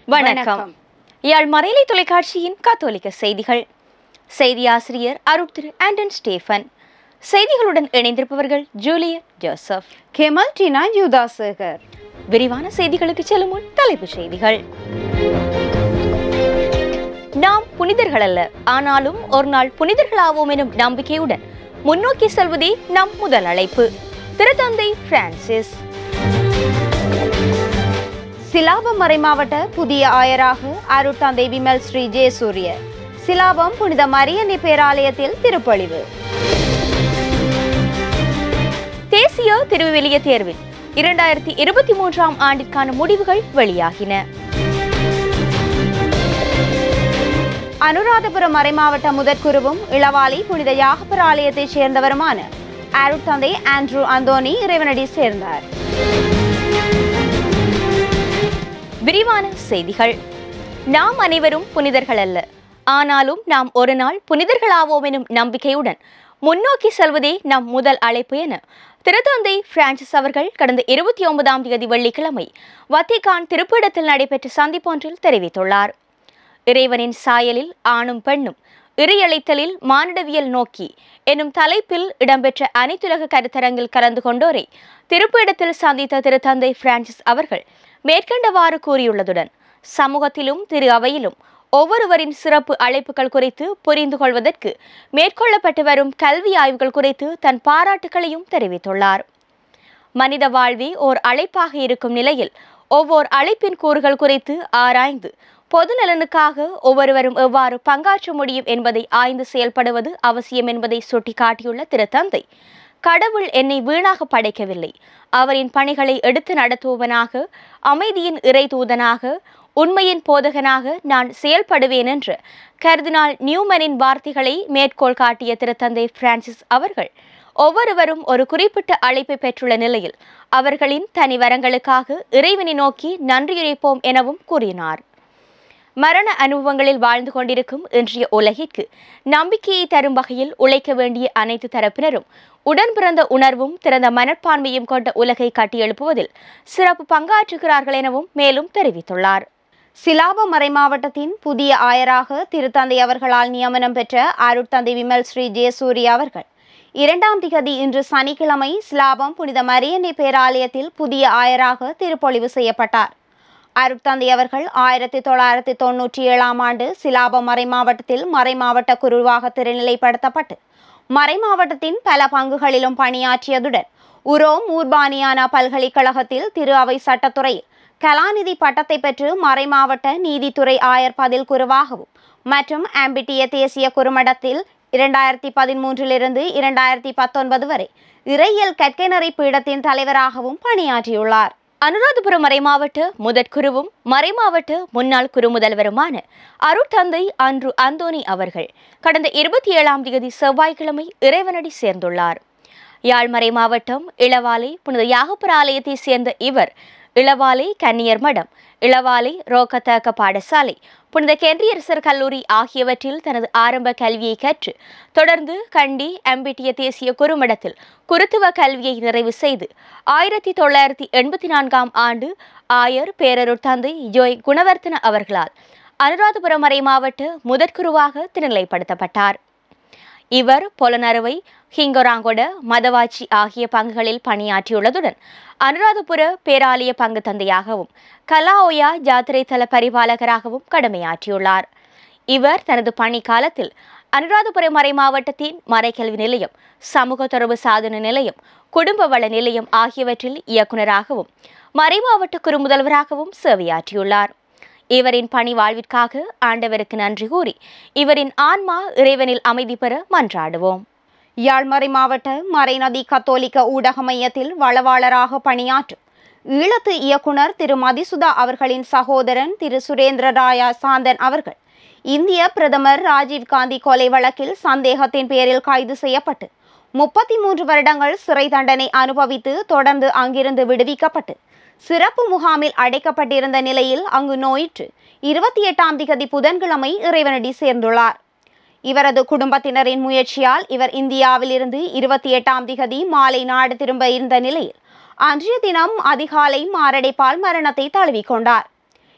வணக்கம் யாழ் மறைலை தொலைக்காட்சியின் கத்தோலிக்க செய்திகள் செய்தி ஆசிரியர் அருட்திரு ஆண்டன் ஸ்டேஃபன் செய்திகளுடன் இணைந்திருப்பவர்கள் Juliet Joseph Kemal Tina Yudasekar விரிவான செய்திகளுக்கு செல்லும் முன் தலைப்புச் செய்திகள் நாம் புனிதர்கள் அல்ல ஆனாலும் ஒரு நாள் புனிதர்களாவோம் எனும் நம்பிக்கையுடன் முன்னோக்கி செல்வதே நம் முதல் அழைப்பு திருத்தந்தை பிரான்சிஸ் சிலாபம் மறைமாவட்ட புதிய ஆயராக அருட்தந்தை விமல் ஸ்ரீ ஜெயசூரிய சிலாபம் புனித மரியன்னை பேராலயத்தில் திருப்பொழிவு தேசிய திருவிவிலிய தேர்வில் இரண்டாயிரத்தி இருபத்தி மூன்றாம் ஆண்டிற்கான முடிவுகள் வெளியாகின அனுராதபுரம் மறைமாவட்ட முதற்குருவும் இளவாலை புனித யாகப்பர் ஆலயத்தைச் சேர்ந்தவருமான அருட்தந்தை ஆண்ட்ரூ அந்தோனி இறைவனடி சேர்ந்தார் விரிவான செய்திகள் நாம் அனைவரும் புனிதர்கள் அல்ல ஆனாலும் நாம் ஒரு நாள் புனிதர்களாவோம் எனும் நம்பிக்கையுடன் முன்னோக்கி செல்வதே நம் முதல் அழைப்பு என திருத்தந்தை பிரான்சிஸ் அவர்கள் கடந்த இருபத்தி ஒன்பதாம் தேதி வெள்ளிக்கிழமை வத்திகான் திருப்பிடத்தில் நடைபெற்ற சந்திப்பொன்றில் தெரிவித்துள்ளார் இறைவனின் சாயலில் ஆணும் பெண்ணும் இறையழைத்தலில் மானிடவியல் நோக்கி எனும் தலைப்பில் இடம்பெற்ற அனைத்துலக கருத்தரங்கில் கலந்து கொண்டோரை திருப்பிடத்தில் சந்தித்த திருத்தந்தை பிரான்சிஸ் அவர்கள் மேற்கண்டவாறு கூறியுள்ளதுடன் சமூகத்திலும் திரு அவையிலும் ஒவ்வொருவரின் சிறப்பு அழைப்புகள் குறித்து புரிந்து கொள்வதற்கு மேற்கொள்ளப்பட்டு வரும் கல்வி ஆய்வுகள் குறித்து தன் பாராட்டுகளையும் தெரிவித்துள்ளார் மனித வாழ்வே ஓர் அழைப்பாக இருக்கும் நிலையில் ஒவ்வொரு அழைப்பின் கூறுகள் குறித்து ஆராய்ந்து பொது நலனுக்காக ஒவ்வொருவரும் எவ்வாறு பங்காற்ற முடியும் என்பதை ஆய்ந்து செயல்படுவது அவசியம் என்பதை சுட்டிக்காட்டியுள்ள திருத்தந்தை கடவுள் என்னை வீணாக படைக்கவில்லை அவரின் பணிகளை எடுத்து நடத்துபவனாக அமைதியின் இறை தூதனாக உண்மையின் போதகனாக நான் செயல்படுவேன் என்று கர்தினால் நியூமனின் வார்த்தைகளை மேற்கோள் காட்டிய திருத்தந்தை பிரான்சிஸ் அவர்கள் ஒவ்வொருவரும் ஒரு குறிப்பிட்ட அழைப்பை பெற்றுள்ள நிலையில் அவர்களின் தனி வரங்களுக்காக இறைவனை நோக்கி நன்றியுரைப்போம் எனவும் கூறினார் மரண அனுபவங்களில் வாழ்ந்து கொண்டிருக்கும் இன்றைய உலகிற்கு நம்பிக்கையை தரும் வகையில் உழைக்க வேண்டிய அனைத்து தரப்பினரும் உடன் பிறந்த உணர்வும் திறந்த மனப்பான்மையும் கொண்ட உலகை கட்டியெழுப்புவதில் சிறப்பு பங்காற்றுகிறார்கள் எனவும் மேலும் தெரிவித்துள்ளார் சிலாபம் மறைமாவட்டத்தின் புதிய ஆயராக திருத்தந்தை அவர்களால் நியமனம் பெற்ற அருட்தந்தை விமல் ஸ்ரீ ஜெயசூரிய அவர்கள் இரண்டாம் திகதி இன்று சனிக்கிழமை சிலாபம் புனித மரியன்னை பேராலயத்தில் புதிய ஆயராக திருப்பொழிவு செய்யப்பட்டார் அருட்தந்தை அவர்கள் ஆயிரத்தி தொள்ளாயிரத்தி தொண்ணூற்றி ஏழாம் ஆண்டு சிலாபம் மறைமாவட்டத்தில் மறைமாவட்ட குருவாக திருநிலைப்படுத்தப்பட்டு மறைமாவட்டத்தின் பல பங்குகளிலும் பணியாற்றியதுடன் உரோம் ஊர்பானியானா பல்கலைக்கழகத்தில் திரு அவை சட்டத்துறையில் கலாநிதி பட்டத்தை பெற்று மறைமாவட்ட நீதித்துறை ஆயர் பதில் குருவாகவும் மற்றும் ஆம்பிட்டிய தேசிய குறுமடத்தில் இரண்டாயிரத்தி பதிமூன்றிலிருந்து இரண்டாயிரத்தி பத்தொன்பது வரை இறையியல் கற்கைநறை பீடத்தின் தலைவராகவும் பணியாற்றியுள்ளார் அனுராதபுரம் மறைமாவட்ட முதற்குருவும் மறைமாவட்ட முன்னாள் குறுமுதல்வருமான அருட்தந்தை அன்று அந்தோனி அவர்கள் கடந்த இருபத்தி ஏழாம் தேதி செவ்வாய்க்கிழமை இறைவனடி சேர்ந்துள்ளார் யாழ்மறை மாவட்டம் இளவாலை புனித யாகப்புர ஆலயத்தை சேர்ந்த இவர் இளவாலை கன்னியர் மடம் இளவாலை ரோக்கத்தக்க பாடசாலை புனித கென்றியரசர் கல்லூரி ஆகியவற்றில் தனது ஆரம்ப கல்வியை கற்று தொடர்ந்து கண்டி அம்பிட்டிய தேசிய குறுமடத்தில் குருத்துவ கல்வியை நிறைவு செய்து ஆயிரத்தி தொள்ளாயிரத்தி எண்பத்தி நான்காம் ஆண்டு ஆயர் பேரருட் தந்தை ஜோய் குணவர்த்தன அவர்களால் அனுராதபுரம் மறை மாவட்ட முதற்குருவாக திருநிலைப்படுத்தப்பட்டார் இவர் பொலனறுவை ஹிங்கொராங்கொட மதவாச்சி ஆகிய பங்குகளில் பணியாற்றியுள்ளதுடன் அனுராதபுர பேராலய பங்கு தந்தையாகவும் கலாஓயா ஜாத்திரை தல பரிபாலகராகவும் கடமையாற்றியுள்ளார் இவர் தனது பணி காலத்தில் அனுராதபுர மறை மாவட்டத்தின் மறைக்கல்வி நிலையம் சமூக தொடர்பு சாதன நிலையம் குடும்ப வள நிலையம் ஆகியவற்றில் இயக்குநராகவும் மறைமாவட்ட குறுமுதல்வராகவும் சேவையாற்றியுள்ளார் இவரின் பணி வாழ்விற்காக ஆண்டவருக்கு நன்றி கூறி இவரின் ஆன்மா இறைவனில் அமைதி பெற மன்றாடுவோம் யாழ்மறை மாவட்ட மறைநதி கத்தோலிக்க ஊடக மையத்தில் வளவாளராக பணியாற்றும் ஈழத்து இயக்குனர் திரு மதிசுதா அவர்களின் சகோதரன் திரு சுரேந்திர ராயா சாந்தன் அவர்கள் இந்திய பிரதமர் ராஜீவ் காந்தி கொலை வழக்கில் சந்தேகத்தின் பேரில் கைது செய்யப்பட்டு முப்பத்தி மூன்று வருடங்கள் சிறை தண்டனை அனுபவித்து தொடர்ந்து அங்கிருந்து விடுவிக்கப்பட்டு சிறப்பு முகாமில் அடைக்கப்பட்டிருந்த நிலையில் அங்கு நோயிற்று இருபத்தி எட்டாம் திகதி புதன்கிழமை இறைவனடி சேர்ந்துள்ளார் இவரது குடும்பத்தினரின் முயற்சியால் இவர் இந்தியாவில் இருந்து இருபத்தி எட்டாம் திகதி மாலை நாடு திரும்ப இருந்த நிலையில் அன்றைய தினம் அதிகாலை மாரடைப்பால் மரணத்தை தழுவிக்கொண்டார்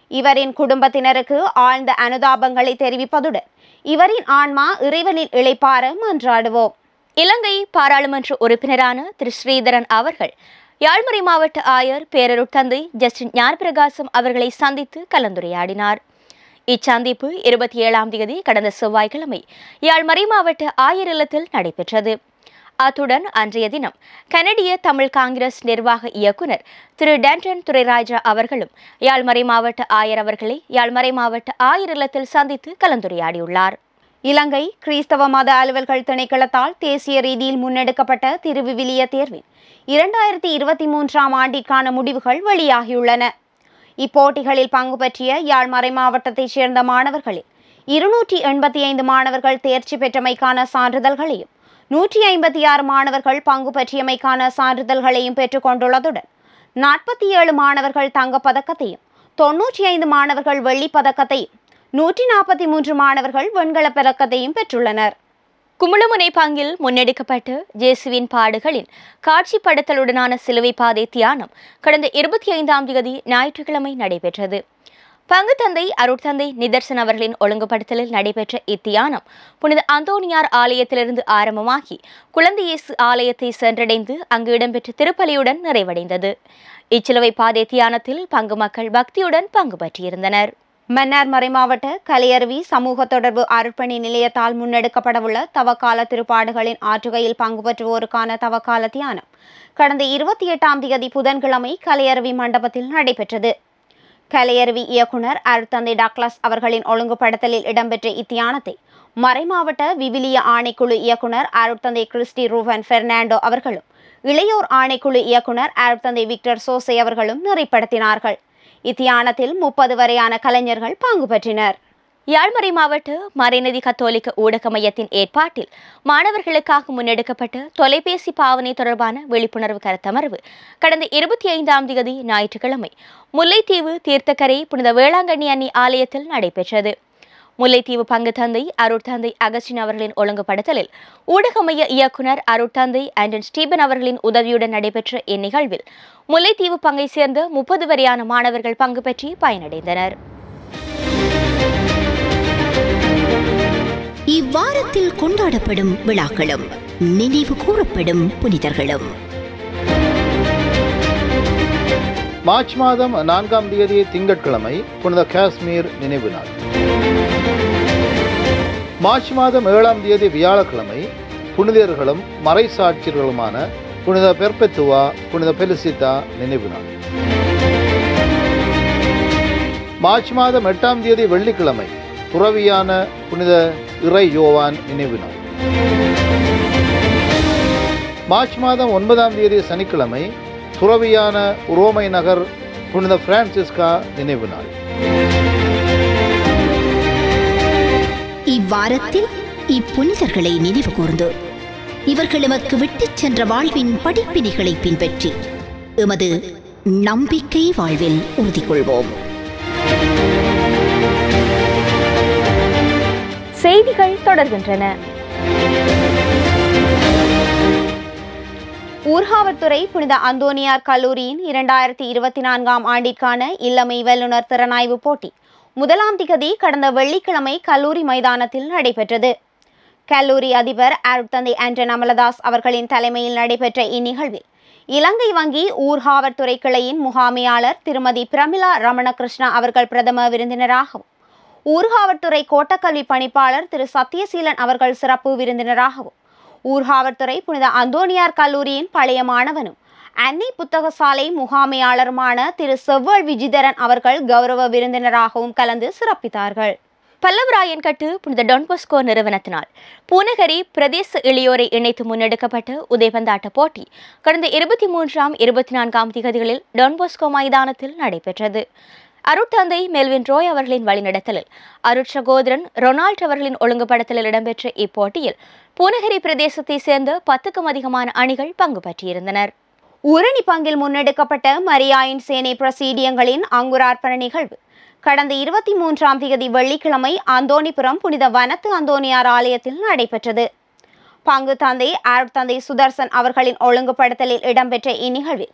இவரின் குடும்பத்தினருக்கு ஆழ்ந்த அனுதாபங்களை தெரிவிப்பதுடன் இவரின் ஆன்மா இறைவனில் இளைப்பார மன்றாடுவோம் இலங்கை பாராளுமன்ற உறுப்பினரான திரு ஸ்ரீதரன் அவர்கள் யாழ்மறை மாவட்ட ஆயர் பேரருட்தந்தை ஜஸ்டின் ஞானப்பிரகாசம் அவர்களை சந்தித்து கலந்துரையாடினார் இச்சந்திப்பு இருபத்தி ஏழாம் தேதி கடந்த செவ்வாய்க்கிழமை யாழ்மறை மாவட்ட ஆயர் இல்லத்தில் நடைபெற்றது அத்துடன் அன்றைய தினம் கனடிய தமிழ் காங்கிரஸ் நிர்வாக இயக்குனர் திரு டேண்டன் துரைராஜா அவர்களும் யாழ்மறை மாவட்ட ஆயர் அவர்களை யாழ்மறை மாவட்ட ஆயர் இல்லத்தில் சந்தித்து கலந்துரையாடியுள்ளார் இலங்கை கிறிஸ்தவ மத அலுவல்கள் திணைக்களத்தால் தேசிய ரீதியில் முன்னெடுக்கப்பட்ட திருவிவிலிய தேர்வின் இரண்டாயிரத்தி இருபத்தி மூன்றாம் ஆண்டிற்கான முடிவுகள் வெளியாகியுள்ளன இப்போட்டிகளில் பங்கு பற்றிய யாழ் மறை மாவட்டத்தைச் சேர்ந்த மாணவர்களில் இருநூற்றி எண்பத்தி ஐந்து மாணவர்கள் தேர்ச்சி பெற்றமைக்கான சான்றிதழ்களையும் நூற்றி ஐம்பத்தி ஆறு மாணவர்கள் பங்கு பற்றியமைக்கான சான்றிதழ்களையும் பெற்றுக்கொண்டுள்ளதுடன் நாற்பத்தி ஏழு மாணவர்கள் தங்கப்பதக்கத்தையும் தொன்னூற்றி ஐந்து மாணவர்கள் வெள்ளிப் பதக்கத்தையும் நூற்றி நாற்பத்தி மூன்று மாணவர்கள் வெண்கலப் பதக்கத்தையும் பெற்றுள்ளனர் குமுளமுனை பங்கில் முன்னெடுக்கப்பட்ட ஜேசுவின் பாடுகளின் காட்சிப்படுத்தலுடனான சிலுவை பாதை தியானம் கடந்த இருபத்தி ஐந்தாம் தேதி ஞாயிற்றுக்கிழமை நடைபெற்றது பங்கு தந்தை அருட்தந்தை நிதர்சன் அவர்களின் ஒழுங்குபடுத்தலில் நடைபெற்ற இத்தியானம் புனித அந்தோனியார் ஆலயத்திலிருந்து ஆரம்பமாகி குழந்தை இயேசு ஆலயத்தை சென்றடைந்து அங்கு இடம்பெற்ற திருப்பலியுடன் நிறைவடைந்தது இச்சிலுவை பாதை தியானத்தில் பங்கு மக்கள் பக்தியுடன் பங்கு பற்றியிருந்தனர் மன்னார் மறைமாவட்ட கலையருவி சமூக தொடர்பு அருட்பணி நிலையத்தால் முன்னெடுக்கப்படவுள்ள தவக்கால திருப்பாடுகளின் ஆற்றுகையில் பங்கு பெற்றுவோருக்கான தவக்கால தியானம் கடந்த இருபத்தி எட்டாம் தேதி புதன்கிழமை கலையருவி மண்டபத்தில் நடைபெற்றது கலையருவி இயக்குனர் அருட்தந்தை டாக்லஸ் அவர்களின் ஒழுங்குபடுத்தலில் இடம்பெற்ற இத்தியானத்தை மறைமாவட்ட விவிலிய ஆணைக்குழு இயக்குனர் அருட்தந்தை கிறிஸ்டி ரூவன் பெர்னாண்டோ அவர்களும் இளையோர் ஆணைக்குழு இயக்குனர் அருட்தந்தை விக்டர் சோசை அவர்களும் நிறைப்படுத்தினார்கள் இத்தியானத்தில் முப்பது வரையான கலைஞர்கள் பங்கு பெற்றினர் யாழ்மறை மாவட்ட மறைநதி கத்தோலிக்க ஊடக மையத்தின் ஏற்பாட்டில் மாணவர்களுக்காக முன்னெடுக்கப்பட்ட தொலைபேசி பாவனை தொடர்பான விழிப்புணர்வு கருத்தமர்வு கடந்த இருபத்தி ஐந்தாம் தேதி ஞாயிற்றுக்கிழமை முல்லைத்தீவு தீர்த்தக்கரை புனித வேளாங்கண்ணி அண்ணி ஆலயத்தில் நடைபெற்றது முல்லைத்தீவு பங்கு தந்தை அருட்தந்தை அகஸ்டின் அவர்களின் ஒழுங்குபடுத்தலில் ஊடக மைய இயக்குனர் அருட்தந்தை ஆண்டன் ஸ்டீபன் அவர்களின் உதவியுடன் நடைபெற்ற இந்நிகழ்வில் முல்லைத்தீவு பங்கை சேர்ந்த முப்பது வரையான மாணவர்கள் பங்கு பெற்றி பயனடைந்தனர் இவ்வாரத்தில் கொண்டாடப்படும் விழாக்களும் நினைவு கூறப்படும் புனிதர்களும் மார்ச் மாதம் நான்காம் தேதி திங்கட்கிழமை புனித காஷ்மீர் நினைவு நாள் மார்ச் மாதம் ஏழாம் தேதி வியாழக்கிழமை புனிதர்களும் மறைசாட்சியர்களுமான புனித பெர்பெத்துவா புனித பெலிசிதா நினைவு நாள் மார்ச் மாதம் எட்டாம் தேதி வெள்ளிக்கிழமை துறவியான புனித இறை யோவான் நினைவு நாள் மார்ச் மாதம் ஒன்பதாம் தேதி சனிக்கிழமை துறவியான உரோமை நகர் புனித பிரான்சிஸ்கா நினைவு நாள் இவ்வாரத்தில் இப்புனிதர்களை நினைவு கூர்ந்து இவர்கள் எமக்கு விட்டுச் சென்ற வாழ்வின் படிப்பினைகளை பின்பற்றி எமது நம்பிக்கை வாழ்வில் உறுதி கொள்வோம் செய்திகள் தொடர்கின்றன ஊர்காவற்துறை புனித அந்தோனியார் கல்லூரியின் இரண்டாயிரத்தி இருபத்தி நான்காம் ஆண்டிற்கான இல்லமை வல்லுநர் திறனாய்வு போட்டி முதலாம் திகதி கடந்த வெள்ளிக்கிழமை கல்லூரி மைதானத்தில் நடைபெற்றது கல்லூரி அதிபர் அருட்தந்தை ஆண்டன் அமலதாஸ் அவர்களின் தலைமையில் நடைபெற்ற இந்நிகழ்வில் இலங்கை வங்கி ஊர்காவற்துறை கிளையின் முகாமையாளர் திருமதி பிரமிளா ரமணகிருஷ்ணா அவர்கள் பிரதம விருந்தினராகவும் ஊர்காவற்துறை கோட்டக்கல்வி பணிப்பாளர் திரு சத்யசீலன் அவர்கள் சிறப்பு விருந்தினராகவும் ஊர்காவற்துறை புனித அந்தோனியார் கல்லூரியின் பழைய மாணவனும் அன்னை புத்தகசாலை முகாமையாளருமான திரு செவ்வல் விஜிதரன் அவர்கள் கௌரவ விருந்தினராகவும் கலந்து சிறப்பித்தார்கள் பல்லவராயன்கட்டு புனித டொன்பொஸ்கோ நிறுவனத்தினால் பூநகரி பிரதேச இளையோரை இணைத்து முன்னெடுக்கப்பட்ட உதைபந்தாட்ட போட்டி கடந்த இருபத்தி மூன்றாம் இருபத்தி நான்காம் திகதிகளில் டொன்பொஸ்கோ மைதானத்தில் நடைபெற்றது அருட்தந்தை மெல்வின் ரோய் அவர்களின் வழிநடத்தலில் அருட் சகோதரன் ரொனால்ட் அவர்களின் ஒழுங்குபடுத்தலில் இடம்பெற்ற இப்போட்டியில் பூநகரி பிரதேசத்தை சேர்ந்த பத்துக்கும் அதிகமான அணிகள் பங்கு பற்றியிருந்தனர் ஊரணி பங்கில் முன்னெடுக்கப்பட்ட மரியாயின் சேனை பிரசீடியங்களின் அங்குரார்ப்பண நிகழ்வு கடந்த இருபத்தி மூன்றாம் தேதி வெள்ளிக்கிழமை அந்தோணிபுரம் புனித வனத்து அந்தோனியார் ஆலயத்தில் நடைபெற்றது பங்கு தந்தை ஆர்ட் தந்தை சுதர்சன் அவர்களின் ஒழுங்குபடுத்தலில் இடம்பெற்ற இந்நிகழ்வில்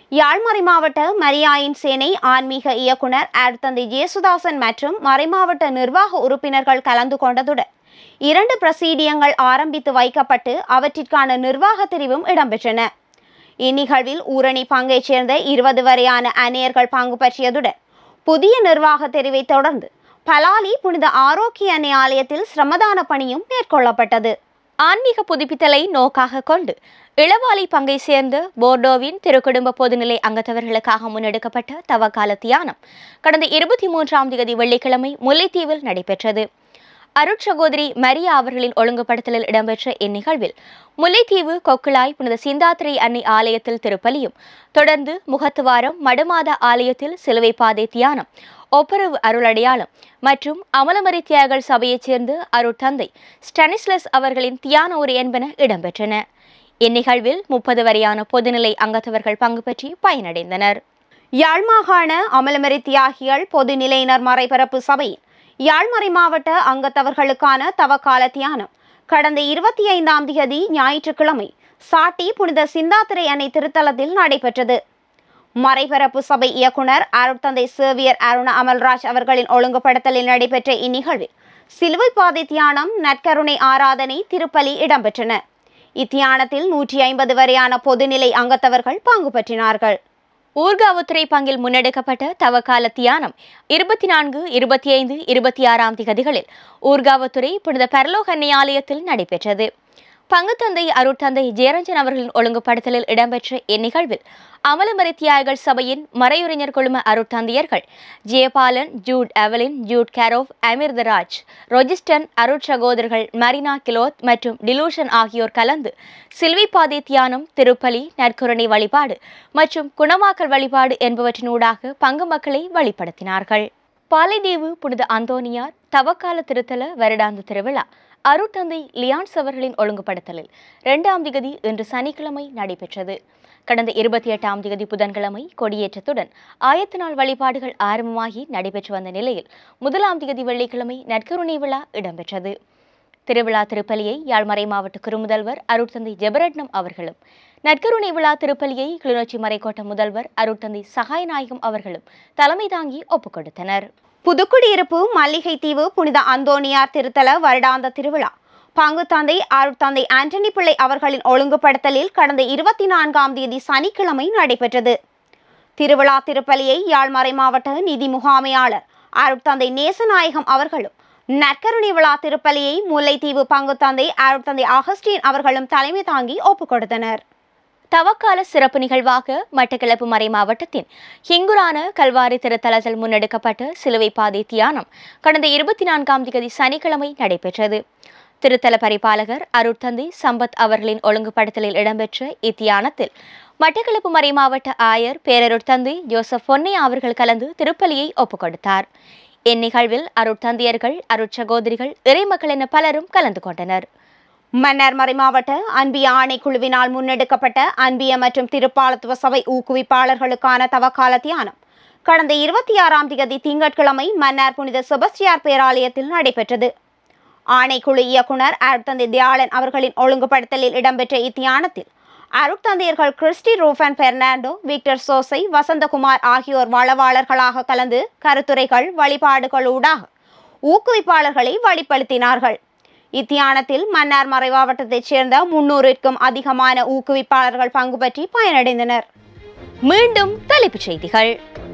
யாழ் மறைமாவட்ட மரியாயின் சேனை ஆன்மீக இயக்குனர் ஆர்தந்தை ஜேசுதாசன் மற்றும் மறைமாவட்ட நிர்வாக உறுப்பினர்கள் கலந்து கொண்டதுடன் இரண்டு பிரசீடியங்கள் ஆரம்பித்து வைக்கப்பட்டு அவற்றிற்கான நிர்வாக தெரிவும் இடம்பெற்றன இந்நிகழ்வில் ஊரணி பங்கைச் சேர்ந்த இருபது வரையான அந்நியர்கள் பங்கு பற்றியதுடன் புதிய நிர்வாக தெரிவை தொடர்ந்து பலாலி புனித ஆரோக்கிய அன்னை ஆலயத்தில் சிரமதான பணியும் மேற்கொள்ளப்பட்டது ஆன்மீக புதுப்பித்தலை நோக்காக கொண்டு இளவாலை பங்கை சேர்ந்த போர்டோவின் திருக்குடும்ப பொதுநிலை அங்கத்தவர்களுக்காக முன்னெடுக்கப்பட்ட தவக்கால தியானம் கடந்த இருபத்தி மூன்றாம் தேதி வெள்ளிக்கிழமை முல்லைத்தீவில் நடைபெற்றது அருட்சகோதரி மரியா அவர்களின் ஒழுங்குபடுத்தலில் இடம்பெற்ற இந்நிகழ்வில் முல்லைத்தீவு கொக்குளாய் புனித சிந்தாத்திரை அன்னை ஆலயத்தில் திருப்பலியும் தொடர்ந்து முகத்துவாரம் மடுமாதா ஆலயத்தில் சிலுவை பாதை தியானம் ஒப்புரவு அருளடையாளம் மற்றும் அமலமரி தியாகல் சபையைச் சேர்ந்த அருட்தந்தை ஸ்டனிஸ்லஸ் அவர்களின் தியான உரை என்பன இடம்பெற்றன இந்நிகழ்வில் முப்பது வரையான பொதுநிலை அங்கத்தவர்கள் பங்கு பெற்றி பயனடைந்தனர் யாழ் மாகாண அமலமரி தியாகிகள் பொதுநிலையினர் மறைபரப்பு சபையின் யாழ்மறை மாவட்ட அங்கத்தவர்களுக்கான தவக்கால தியானம் கடந்த இருபத்தி ஐந்தாம் தேதி ஞாயிற்றுக்கிழமை சாட்டி புனித சிந்தாத்திரை அன்னை திருத்தலத்தில் நடைபெற்றது மறைபரப்பு சபை இயக்குனர் அருட்தந்தை சேவியர் அருண அமல்ராஜ் அவர்களின் ஒழுங்குபடுத்தலில் நடைபெற்ற இந்நிகழ்வில் சிலுவை பாதை தியானம் நற்கருணை ஆராதனை திருப்பலி இடம்பெற்றன இத்தியானத்தில் நூற்றி ஐம்பது வரையான பொதுநிலை அங்கத்தவர்கள் பங்கு பற்றினார்கள் ஊர்காவுத்துறை பங்கில் முன்னெடுக்கப்பட்ட தவக்கால தியானம் இருபத்தி நான்கு இருபத்தி ஐந்து இருபத்தி ஆறாம் திகதிகளில் ஊர்காவுத்துறை புனித பரலோகன்னை ஆலயத்தில் நடைபெற்றது பங்குத்தந்தை அருட்தந்தை ஜெயரஞ்சன் அவர்களின் ஒழுங்குபடுத்தலில் இடம்பெற்ற இந்நிகழ்வில் அமலமறை தியாகிகள் சபையின் மறையுறிஞர் குழும அருட்தந்தையர்கள் ஜெயபாலன் ஜூட் எவலின் ஜூட் கேரோவ் அமிர்தராஜ் ரொஜிஸ்டன் அருட் சகோதரர்கள் மரினா கிலோத் மற்றும் டிலூஷன் ஆகியோர் கலந்து சிலுவை பாதை தியானம் திருப்பலி நற்கருணை வழிபாடு மற்றும் குணமாக்கல் வழிபாடு என்பவற்றினூடாக பங்கு மக்களை வழிபடுத்தினார்கள் பாலைதீவு புனித அந்தோனியார் தவக்கால திருத்தல வருடாந்த திருவிழா அருட்தந்தை லியான்ஸ் அவர்களின் ஒழுங்குபடுத்தலில் இரண்டாம் திகதி இன்று சனிக்கிழமை நடைபெற்றது கடந்த இருபத்தி எட்டாம் திகதி புதன்கிழமை கொடியேற்றத்துடன் ஆயத்த நாள் வழிபாடுகள் ஆரம்பமாகி நடைபெற்று வந்த நிலையில் முதலாம் திகதி வெள்ளிக்கிழமை நற்கருணை விழா இடம்பெற்றது திருவிழா திருப்பலியை யாழ்மறை மாவட்ட குறுமுதல்வர் அருட்தந்தை ஜெபரட்னம் அவர்களும் நற்கருணை விழா திருப்பலியை கிளிநொச்சி மறைக்கோட்ட முதல்வர் அருட்தந்தை சகாயநாயகம் அவர்களும் தலைமை தாங்கி ஒப்புக் கொடுத்தனர் புதுக்குடியிருப்பு மல்லிகைத்தீவு புனித அந்தோனியார் திருத்தல வருடாந்த திருவிழா பங்கு தந்தை அருட்தந்தை ஆண்டனி பிள்ளை அவர்களின் ஒழுங்குபடுத்தலில் கடந்த இருபத்தி நான்காம் தேதி சனிக்கிழமை நடைபெற்றது திருவிழா திருப்பலியை யாழ்மறை மாவட்ட நிதி முகாமையாளர் அருட்தந்தை நேசநாயகம் அவர்களும் நற்கருணை விழா திருப்பலியை முல்லைத்தீவு பங்கு தந்தை அருட்தந்தை அகஸ்டின் அவர்களும் தலைமை தாங்கி ஒப்புக் கொடுத்தனர் தவக்கால சிறப்பு நிகழ்வாக மட்டக்களப்பு மறை மாவட்டத்தின் ஹிங்குரான கல்வாரி திருத்தலத்தில் முன்னெடுக்கப்பட்ட சிலுவை பாதை தியானம் கடந்த இருபத்தி நான்காம் தேதி சனிக்கிழமை நடைபெற்றது திருத்தல பரிபாலகர் அருட்தந்தை சம்பத் அவர்களின் ஒழுங்குபடுத்தலில் இடம்பெற்ற இத்தியானத்தில் மட்டக்களப்பு மறை மாவட்ட ஆயர் பேரருட்தந்தை ஜோசப் பொன்னையா அவர்கள் கலந்து திருப்பலியை ஒப்புக் கொடுத்தார் இந்நிகழ்வில் அருட்தந்தையர்கள் அருட்சகோதரிகள் இறைமக்கள் என பலரும் கலந்து கொண்டனர் மன்னர் மறைமாவட்ட அன்பிய ஆணைக்குழுவினால் முன்னெடுக்கப்பட்ட அன்பிய மற்றும் திருப்பாலத்துவ சபை ஊக்குவிப்பாளர்களுக்கான தவக்கால தியானம் கடந்த இருபத்தி ஆறாம் தேதி திங்கட்கிழமை மன்னார் புனித செபஸ்டியார் பேராலயத்தில் நடைபெற்றது ஆணைக்குழு இயக்குனர் அருட்தந்தை தியாளன் அவர்களின் ஒழுங்குபடுத்தலில் இடம்பெற்ற இத்தியானத்தில் அருட்தந்தையர்கள் Christy Reuben Fernando Victor Sosai Vasanthakumar ஆகியோர் வளவாளர்களாக கலந்து கருத்துரைகள் வழிபாடுகளூடாக ஊக்குவிப்பாளர்களை வழிப்படுத்தினார்கள் இத்தியானத்தில் மன்னார் மறை மாவட்டத்தைச் சேர்ந்த முன்னூறிற்கும் அதிகமான ஊக்குவிப்பாளர்கள் பங்கு பற்றி பயனடைந்தனர் மீண்டும் தலைப்புச் செய்திகள்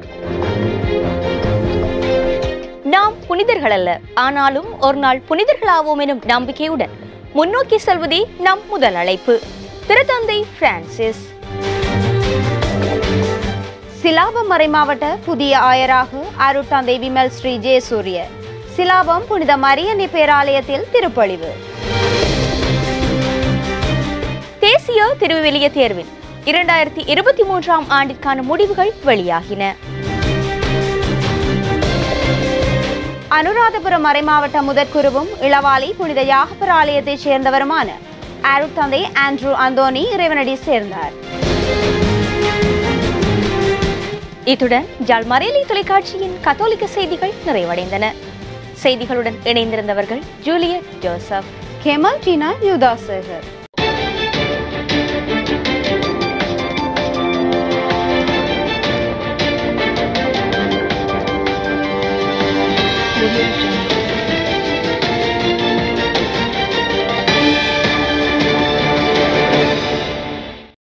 நாம் புனிதர்கள் அல்ல ஆனாலும் ஒரு நாள் புனிதர்களாவோம் எனும் நம்பிக்கையுடன் முன்னோக்கி செல்வதே நம் முதல் அழைப்பு திருத்தந்தை பிரான்சிஸ் சிலாபம் மறை மாவட்ட புதிய ஆயராக அருட்தந்தை விமல் ஸ்ரீ ஜெயசூரிய சிலாபம் புனித மரியன்னை பேராலயத்தில் திருப்பொழிவு தேசிய திருவிவிலிய தேர்வில் இரண்டாயிரத்தி இருபத்தி மூன்றாம் ஆண்டிற்கான முடிவுகள் வெளியாகின அனுராதபுரம் மறைமாவட்ட முதற்குருவும் இளவாலை புனித யாகபர் ஆலயத்தைச் சேர்ந்தவருமான அருட்தந்தை ஆண்ட்ரூ அந்தோனி இறைவனடி சேர்ந்தார் இத்துடன் ஜாழ் மறையலை தொலைக்காட்சியின் கத்தோலிக்க செய்திகள் நிறைவடைந்தன செய்திகளுடன் இணைந்திருந்தவர்கள் ஜூலியட் ஜோசப் கெமல் டீனா யூதாசேகர்